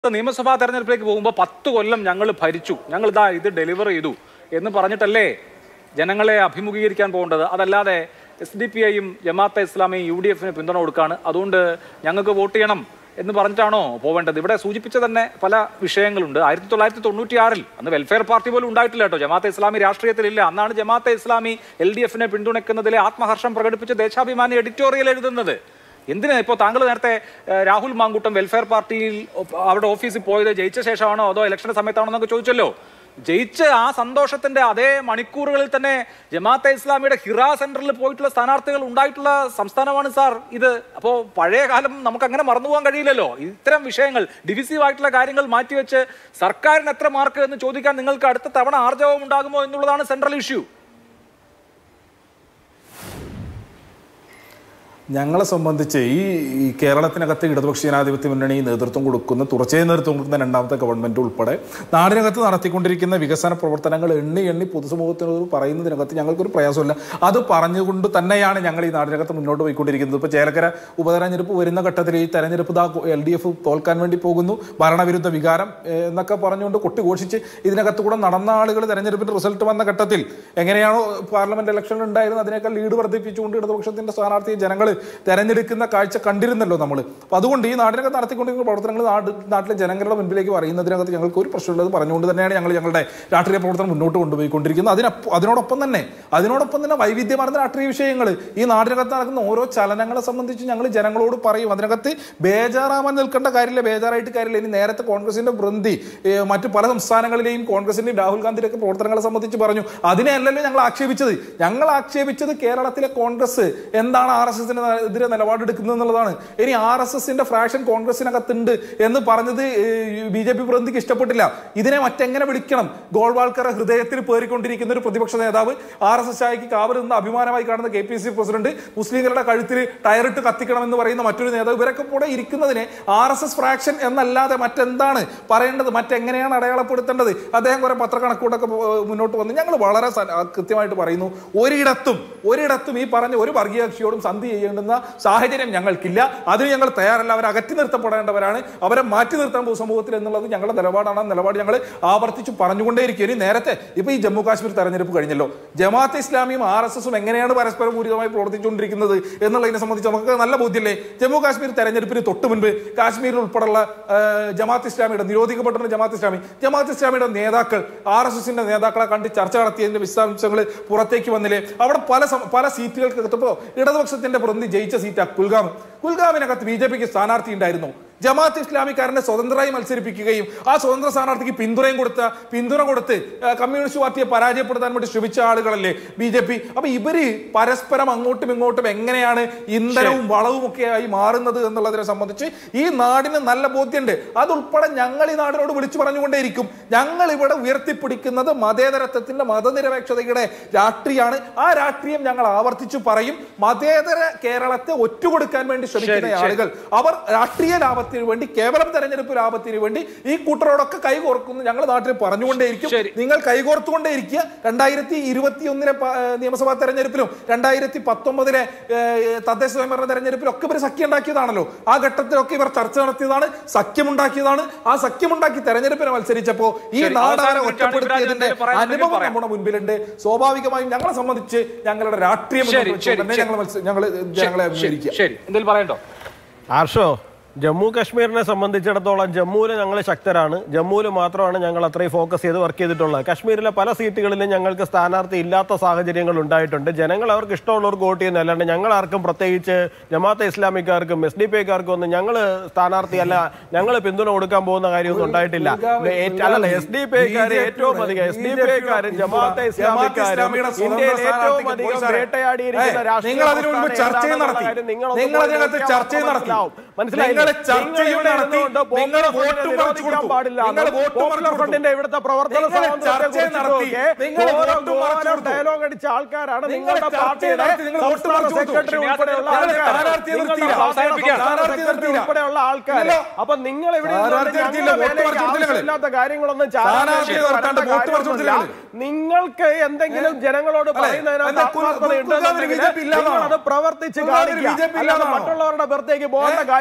നിയമസഭാ തെരഞ്ഞെടുപ്പിലേക്ക് പോകുമ്പോൾ പത്ത് കൊല്ലം ഞങ്ങൾ ഭരിച്ചു ഞങ്ങൾ ഇതാ ഇത് ഡെലിവർ ചെയ്തു എന്ന് പറഞ്ഞിട്ടല്ലേ ജനങ്ങളെ അഭിമുഖീകരിക്കാൻ പോകേണ്ടത് അതല്ലാതെ എസ് ഡി പി ഐയും ജമാഅത്തെ ഇസ്ലാമിയും യു ഡി എഫിന് പിന്തുണ കൊടുക്കാണ് അതുകൊണ്ട് ഞങ്ങൾക്ക് വോട്ട് ചെയ്യണം എന്ന് പറഞ്ഞിട്ടാണോ പോവേണ്ടത് ഇവിടെ സൂചിപ്പിച്ച തന്നെ പല വിഷയങ്ങളുണ്ട് ആയിരത്തി തൊള്ളായിരത്തി തൊണ്ണൂറ്റി ആറിൽ അന്ന് വെൽഫെയർ പാർട്ടി പോലും ഉണ്ടായിട്ടില്ല കേട്ടോ ജമാഅത്തെ ഇസ്ലാമി രാഷ്ട്രീയത്തിലില്ല അന്നാണ് ജമാഅത്തെ ഇസ്ലാമി എൽ ഡി എഫിനെ പിന്തുണയ്ക്കുന്നതിലെ ആത്മഹർഷം പ്രകടിപ്പിച്ച് ദേശാഭിമാനി എഡിറ്റോറിയൽ എഴുതുന്നത് എന്തിനാ ഇപ്പോൾ താങ്കൾ നേരത്തെ ഏഹ്, രാഹുൽ മാങ്കൂട്ടം വെൽഫെയർ പാർട്ടിയിൽ ഒപ്പ് അവരുടെ ഓഫീസിൽ പോയത് ജയിച്ച ശേഷമാണോ അതോ ഇലക്ഷൻ സമയത്താണോ എന്നൊക്കെ ചോദിച്ചല്ലോ ജയിച്ച് ആ സന്തോഷത്തിന്റെ അതേ മണിക്കൂറുകളിൽ തന്നെ ജമാഅത്തെ ഇസ്ലാമിയുടെ ഹിറ സെന്ററിൽ പോയിട്ടുള്ള സ്ഥാനാർത്ഥികൾ ഉണ്ടായിട്ടുള്ള സംസ്ഥാനമാണ് സാർ ഇത് അപ്പോൾ പഴയ കാലം നമുക്ക് അങ്ങനെ മറന്നുപോകാൻ കഴിയില്ലല്ലോ ഇത്തരം വിഷയങ്ങൾ ഡിവിസീവ് ആയിട്ടുള്ള കാര്യങ്ങൾ മാറ്റിവെച്ച് സർക്കാരിന് എത്ര മാർക്ക് എന്ന് ചോദിക്കാൻ നിങ്ങൾക്ക് അടുത്ത തവണ ആർജവം ഉണ്ടാകുമോ എന്നുള്ളതാണ് സെൻട്രൽ ഇഷ്യൂ ഞങ്ങളെ സംബന്ധിച്ച് ഈ ഈ കേരളത്തിനകത്ത് ഇടതുപക്ഷ ജനാധിപത്യ മുന്നണി നേതൃത്വം കൊടുക്കുന്ന തുടർച്ചയായി നേതൃത്വം കൊടുക്കുന്ന രണ്ടാമത്തെ ഗവൺമെന്റ് ഉൾപ്പെടെ നാടിനകത്ത് നടത്തിക്കൊണ്ടിരിക്കുന്ന വികസന പ്രവർത്തനങ്ങൾ എണ്ണി എണ്ണി പൊതുസമൂഹത്തിനോട് പറയുന്നതിനകത്ത് ഞങ്ങൾക്കൊരു പ്രയാസമില്ല അത് പറഞ്ഞുകൊണ്ട് തന്നെയാണ് ഞങ്ങൾ ഈ നാടിനകത്ത് മുന്നോട്ട് പോയിക്കൊണ്ടിരിക്കുന്നത് ഇപ്പോൾ ചേലക്കര ഉപതെരഞ്ഞെടുപ്പ് വരുന്ന ഘട്ടത്തിൽ ഈ തെരഞ്ഞെടുപ്പ് ദാ എൽ ഡി എഫ് തോൽക്കാൻ വേണ്ടി പോകുന്നു ഭരണവിരുദ്ധ വികാരം ഏഹ്, എന്നൊക്കെ പറഞ്ഞുകൊണ്ട് കൊട്ടിഘോഷിച്ച് ഇതിനകത്ത് കൂടെ നടന്ന ആളുകൾ തെരഞ്ഞെടുപ്പിന്റെ റിസൾട്ട് വന്ന ഘട്ടത്തിൽ എങ്ങനെയാണോ പാർലമെന്റ് ഇലക്ഷനിൽ ഉണ്ടായിരുന്നത് അതിനേക്കാൾ ലീഡ് വർദ്ധിപ്പിച്ചുകൊണ്ട് ഇടതുപക്ഷത്തിന്റെ സ്ഥാനാർത്ഥിയെ ജനങ്ങൾ തെരഞ്ഞെടുക്കുന്ന കാഴ്ച കണ്ടിരുന്നല്ലോ നമ്മൾ അപ്പൊ അതുകൊണ്ട് ഈ നാടിനകത്ത് നടത്തിക്കൊണ്ടിരിക്കുന്ന പ്രവർത്തനങ്ങൾ നാട് നാട്ടിലെ ജനങ്ങളുടെ മുൻപിലേക്ക് പറയുന്നതിനകത്ത് ഞങ്ങൾക്ക് ഒരു പ്രശ്നമുള്ളത് പറഞ്ഞുകൊണ്ട് തന്നെയാണ് ഞങ്ങൾ ഞങ്ങളുടെ രാഷ്ട്രീയ പ്രവർത്തനം മുന്നോട്ട് കൊണ്ടുപോയിക്കൊണ്ടിരിക്കുന്നത് അതിനൊപ്പം അതിനോടൊപ്പം തന്നെ അതിനോടൊപ്പം തന്നെ വൈവിധ്യമാർന്ന രാഷ്ട്രീയ വിഷയങ്ങൾ ഈ നാടിനകത്ത് നടക്കുന്ന ഓരോ ചലനങ്ങളെ സംബന്ധിച്ച് ഞങ്ങൾ ജനങ്ങളോട് പറയും അതിനകത്ത് ബേജാറാവാൻ നിൽക്കേണ്ട കാര്യമില്ല ബേജാറായിട്ട് കാര്യമില്ല ഇനി നേരത്തെ കോൺഗ്രസിന്റെ വൃന്തി ഏ, മറ്റു പല സംസ്ഥാനങ്ങളിലെയും കോൺഗ്രസിന്റെയും രാഹുൽ ഗാന്ധിയുടെ ഒക്കെ പ്രവർത്തനങ്ങളെ സംബന്ധിച്ച് പറഞ്ഞു അതിനെയല്ലല്ലോ ഞങ്ങൾ ആക്ഷേപിച്ചത് ഞങ്ങൾ ആക്ഷേപിച്ചത് കേരളത്തിലെ കോൺഗ്രസ് എന്താണ് ആർ എസ് എസിന് എതിരെ നിലപാടെടുക്കുന്നത് എന്നുള്ളതാണ് ഇനി ആർ എസ് എസിന്റെ ഫ്രാക്ഷൻ കോൺഗ്രസിനകത്തുണ്ട് എന്ന് പറഞ്ഞത് ബി ജെ പി പ്രതിനിധിക്ക് ഇഷ്ടപ്പെട്ടില്ല ഇതിനെ മറ്റെങ്ങനെ വിളിക്കണം ഗോൾവാൾക്കർ ഹൃദയത്തിൽ പേറിക്കൊണ്ടിരിക്കുന്ന ഒരു പ്രതിപക്ഷ നേതാവ് ആർ എസ് എസ് ആയിക്ക് കാവൽ നിന്ന് അഭിമാനമായി കാണുന്ന കെ പി സി പ്രസിഡന്റ് മുസ്ലിങ്ങളുടെ കഴുത്തിൽ ടയറിട്ട് കത്തിക്കണം എന്ന് പറയുന്ന മറ്റൊരു നേതാവ് ഇവരൊക്കെ കൂടെ ഇരിക്കുന്നതിനെ ആർ എസ് എസ് ഫ്രാക്ഷൻ എന്നല്ലാതെ മറ്റെന്താണ് പറയേണ്ടത് മറ്റെങ്ങനെയാണ് അടയാളപ്പെടുത്തേണ്ടത് അദ്ദേഹം കുറെ പത്രക്കണക്കൂട്ടൊക്കെ പോ- മുന്നോട്ട് വന്ന് ഞങ്ങൾ വളരെ സ- ആ, കൃത്യമായിട്ട് പറയുന്നു ഒരിടത്തും ഒരിടത്തും ഈ പറഞ്ഞ ഒരു വർഗീയ കക്ഷിയോടും സന്ധി ചെയ്യേണ്ടുന്ന സാഹചര്യം ഞങ്ങൾക്കില്ല അതിന് ഞങ്ങൾ തയ്യാറല്ല അവരെ അകറ്റി നിർത്തപ്പെടേണ്ടവരാണ് അവരെ മാറ്റി നിർത്താൻ പോകും സമൂഹത്തിൽ എന്നുള്ളത് ഞങ്ങളുടെ നിലപാടാണ് ആ നിലപാട് ഞങ്ങൾ ആവർത്തിച്ച് പറഞ്ഞുകൊണ്ടേയിരിക്കും ഇനി നേരത്തെ ഇപ്പൊ ഈ ജമ്മു കാശ്മീർ തെരഞ്ഞെടുപ്പ് കഴിഞ്ഞല്ലോ ജമാഅത്ത് ഇസ്ലാമിയും ആർ എസ് എസും എങ്ങനെയാണ് പരസ്പരം പൂരിതമായി പ്രവർത്തിച്ചുകൊണ്ടിരിക്കുന്നത് എന്നുള്ളതിനെ സംബന്ധിച്ച് നമുക്ക് നല്ല ബോധ്യല്ലേ ജമ്മു കാശ്മീർ തെരഞ്ഞെടുപ്പിന് തൊട്ട് മുൻപ് കാശ്മീരിൽ ഉൾപ്പെടെയുള്ള ആ, ജമാഅത്ത് ഇസ്ലാമിയുടെ നിരോധിക്കപ്പെട്ട ജമാഅത്ത് ഇസ്ലാമി ജമാഅത്ത് ഇസ്ലാമിയുടെ നേതാക്കൾ ആർ എസ് എസിന്റെ നേതാക്കളെ കണ്ട് ചർച്ച നടത്തിയതിന്റെ വിശദാംശങ്ങൾ പുറത്തേക്ക് വന്നില്ലേ അവിടെ പല സം- പല സീറ്റുകൾക്ക് എത്തപ്പോ ഇടതുപക്ഷത്തിന്റെ പ്രതിനിധി ജയിച്ച സീറ്റാ കുൽഗാം കുൽഗാമിനകത്ത് ബി ജെ പിക്ക് സ്ഥാനാർത്ഥി ഉണ്ടായിരുന്നു ജമാഅത്ത് ഇസ്ലാമിക്കാരനെ സ്വതന്ത്രമായി മത്സരിപ്പിക്കുകയും ആ സ്വതന്ത്ര സ്ഥാനാർത്ഥിക്ക് പിന്തുണയും കൊടുത്ത പിന്തുണ കൊടുത്ത് ആ, കമ്മ്യൂണിസ്റ്റ് പാർട്ടിയെ പരാജയപ്പെടുത്താൻ വേണ്ടി ശ്രമിച്ച ആളുകളല്ലേ ബി ജെ പി അപ്പൊ ഇവര് പരസ്പരം അങ്ങോട്ടും ഇങ്ങോട്ടും എങ്ങനെയാണ് ഇന്ധനവും വളവും ഒക്കെ ആയി മാറുന്നത് എന്നുള്ളതിനെ സംബന്ധിച്ച് ഈ നാടിന് നല്ല ബോധ്യമുണ്ട് അതുൾപ്പെടെ ഞങ്ങൾ ഈ നാടിനോട് വിളിച്ചു പറഞ്ഞുകൊണ്ടേയിരിക്കും ഞങ്ങൾ ഇവിടെ ഉയർത്തിപ്പിടിക്കുന്നത് മതേതരത്വത്തിന്റെ മതനിരപേക്ഷതയുടെ രാഷ്ട്രീയമാണ് ആ രാഷ്ട്രീയം ഞങ്ങൾ ആവർത്തിച്ചു പറയും മതേതര കേരളത്തെ ഒറ്റുകൊടുക്കാൻ വേണ്ടി ശ്രമിക്കുന്ന ശരി, ശരി. ആളുകൾ അവർ രാഷ്ട്രീയ ലാഭത്തിന് വേണ്ടി കേവലം തെരഞ്ഞെടുപ്പ് ലാഭത്തിന് വേണ്ടി ഈ കൂട്ടരോടൊക്കെ കൈകോർക്കുന്നു ഞങ്ങൾ നാട്ടിൽ പറഞ്ഞുകൊണ്ടേയിരിക്കും ശരി. നിങ്ങൾ കൈകോർത്തുകൊണ്ടേയിരിക്കുക രണ്ടായിരത്തി ഇരുപത്തി ഒന്നിലെ നിയമസഭാ തെരഞ്ഞെടുപ്പിലും രണ്ടായിരത്തി പത്തൊമ്പതിലെ തദ്ദേശ സ്വയംഭരണ തെരഞ്ഞെടുപ്പിലും ഒക്കെ ഇവർ സഖ്യം ഉണ്ടാക്കിയതാണല്ലോ ആ ഘട്ടത്തിലൊക്കെ ഇവർ ചർച്ച നടത്തിയതാണ് സഖ്യമുണ്ടാക്കിയതാണ് ആ സഖ്യമുണ്ടാക്കി തെരഞ്ഞെടുപ്പിനെ മത്സരിച്ചപ്പോ ഈ ശരി, നാടാരെ അവസാനം വിളിച്ചാൽ ഒറ്റപ്പെടുത്തിയതിന്റെ ഇവരാജ് പറയാൻ അനുഭവം പറയാം. നമ്മുടെ മുൻപിലുണ്ട് സ്വാഭാവികമായും ഞങ്ങളെ സംബന്ധിച്ച് ഞങ്ങളുടെ രാഷ്ട്രീയം ശരി, മുന്നോട്ട് ശരി, വെച്ചുകൊണ്ട് ശരി. ഞങ്ങൾ മത്സ- ഞങ്ങൾ ജനങ്ങളെ ശരി അഭിമുഖീകരിക്കുക ശരി എന്തെങ്കിലും പറയണ്ടോ ആർഷോ ജമ്മു കാശ്മീരിനെ സംബന്ധിച്ചിടത്തോളം ജമ്മുവിൽ ഞങ്ങൾ ശക്തരാണ് ജമ്മുവിൽ മാത്രമാണ് ഞങ്ങൾ അത്രയും ഫോക്കസ് ചെയ്ത് വർക്ക് ചെയ്തിട്ടുള്ളത് കാശ്മീരിലെ പല സീറ്റുകളിലും ഞങ്ങൾക്ക് സ്ഥാനാർത്ഥി ഇല്ലാത്ത സാഹചര്യങ്ങൾ ഉണ്ടായിട്ടുണ്ട് ജനങ്ങൾ അവർക്ക് ഇഷ്ടമുള്ളവർക്ക് വോട്ട് ചെയ്യുന്ന അല്ലാണ്ട് ഞങ്ങൾ ആർക്കും പ്രത്യേകിച്ച് ജമാഅത്തെ ഇസ്ലാമിക്കാർക്കും എസ് ഡി പി ഐക്കാർക്കും ഒന്നും ഞങ്ങൾ സ്ഥാനാർത്ഥി അല്ല ഞങ്ങൾ പിന്തുണ കൊടുക്കാൻ പോകുന്ന കാര്യമൊന്നും ഉണ്ടായിട്ടില്ല ഏ- അല്ലല്ല എസ് ഡി പി ഐക്കാർ ഏറ്റവും അധികം എസ് ഡി പി ഐക്കാരും ജമാഅത്തെ ഇസ്ലാമിക്കാരും ഇന്ത്യയിൽ ഏറ്റവും അധികം വേട്ടയാടിയിരിക്കുന്ന രാഷ്ട്രീയ നിങ്ങൾ അതിനു മുൻപ് പ്രസ്ഥാനം ചർച്ചയും എന്താണെന്നുള്ള നടത്തി കാര്യം നിങ്ങളൊന്ന് നിങ്ങൾ പോയി അതിനകത്ത് നോക്കിയാൽ ചർച്ചയും നടത്തി മനസ്സിലാവും. നിങ്ങൾ മനസ്സിലായില്ലേ? ചർച്ചയും നിങ്ങൾ ഇവിടെ നടത്തി ഇരുന്നുകൊണ്ട് നിങ്ങൾ പോപ്പുലർ വോട്ട് ഫ്രണ്ടിനെ മറിച്ചു നിരോധിക്കാൻ കൊടുത്തു പാടില്ല നിങ്ങൾ വോട്ട് പോപ്പുലർ മറിച്ചു ഫ്രണ്ടിന്റെ കൊടുത്തു ഇവിടുത്തെ പ്രവർത്തന നിങ്ങൾ ചർച്ചയും നടത്തി. നിങ്ങൾ വോട്ട് മറിച്ചു കൊടുത്തു. ഡയലോഗ് അടിച്ച ആൾക്കാരാണ് നിങ്ങൾ നിങ്ങളുടെ ചർച്ചയും പാർട്ടിയുടെ നടത്തി. നിങ്ങൾ വോട്ട് സംസ്ഥാന മറിച്ചു കൊടുത്തു. സെക്രട്ടറി ഉൾപ്പെടെയുള്ള നിങ്ങൾ ആൾക്കാർ സ്ഥാനാർത്ഥിയെ നിങ്ങളുടെ നിർത്തിയില്ല. സംസ്ഥാന സ്ഥാനാർത്ഥിയെ സെക്രട്ടറി നിർത്തിയില്ല. ഉൾപ്പെടെയുള്ള ആൾക്കാർ ഇല്ലല്ലോ. അപ്പൊ നിങ്ങൾ ഇവിടെ ഇരുന്നുകൊണ്ട് സ്ഥാനാർത്ഥിയെ നിർത്തിയില്ല. ഞങ്ങളുടെ വോട്ട് മേലേക്ക് മറിച്ചു കൊടുത്തില്ല. ആവശ്യമില്ലാത്ത കാര്യങ്ങളൊന്നും സ്ഥാനാർത്ഥിയെ ചാനലിൽ നിർത്താണ്ട് വരേണ്ട വോട്ട് മറിച്ചു കൊടുത്തില്ല. കാര്യമൊന്നുമില്ല. നിങ്ങൾക്ക് എന്തെങ്കിലും ജനങ്ങളോട് അല്ലേ? പറയുന്നതിനകത്ത് എന്താ കുൽ- ആത്മാർത്ഥത കുൽഗാമിൽ ഉണ്ടെന്നുണ്ടെങ്കിൽ BJP ഇല്ലാതാണോ? നിങ്ങളത് പ്രവർത്തിച്ച് കുൽഗാമിൽ കാണിക്കുക BJP അല്ലാതെ ഇല്ലാതാണോ? മറ്റുള്ളവരുടെ പുറത്തേക്ക് പോകേണ്ട കാര്യമൊന്നുമില്ല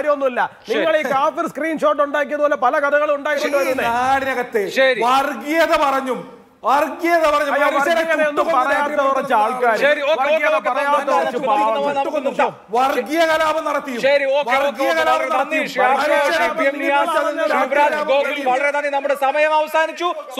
നിങ്ങൾ ഈ കാഫിർ സ്ക്രീൻഷോട്ട് ഉണ്ടാക്കിയതുപോലെ പല കഥകളും ഈ ഉണ്ടാക്കിക്കൊണ്ടുവരുന്നേ നാടിനകത്ത് ശരി. വർഗീയത പറഞ്ഞും വർഗീയത പറഞ്ഞു അയ്യോ, മനുഷ്യരെ വർഗീയതയൊന്നും കുത്തുകൊന്ന് പറയാത്ത നേരിടുന്ന കുറച്ച് ആൾക്കാര്. ശരി, ഓക്കേ, ഓക്കേ, വർഗീയത ഓക്കേ, പറയാത്ത നമുക്ക് കുറച്ച് നമുക്ക് പാവങ്ങൾ. നമുക്ക് നിർത്താം. വർഗീയ കലാപം നടത്തിയും ശരി ഓക്കെ ഓക്കെ വർഗീയ ഓക്കെ കലാപം വളരെ നന്ദി നടത്തിയും ശ്രീ മനുഷ്യരെ പി എം നിയാസ് ബന്ധിക്കുന്ന ശിവരാജ് ഗോകുൽ വളരെ നന്ദി നമ്മുടെ സമയം അവസാനിച്ചു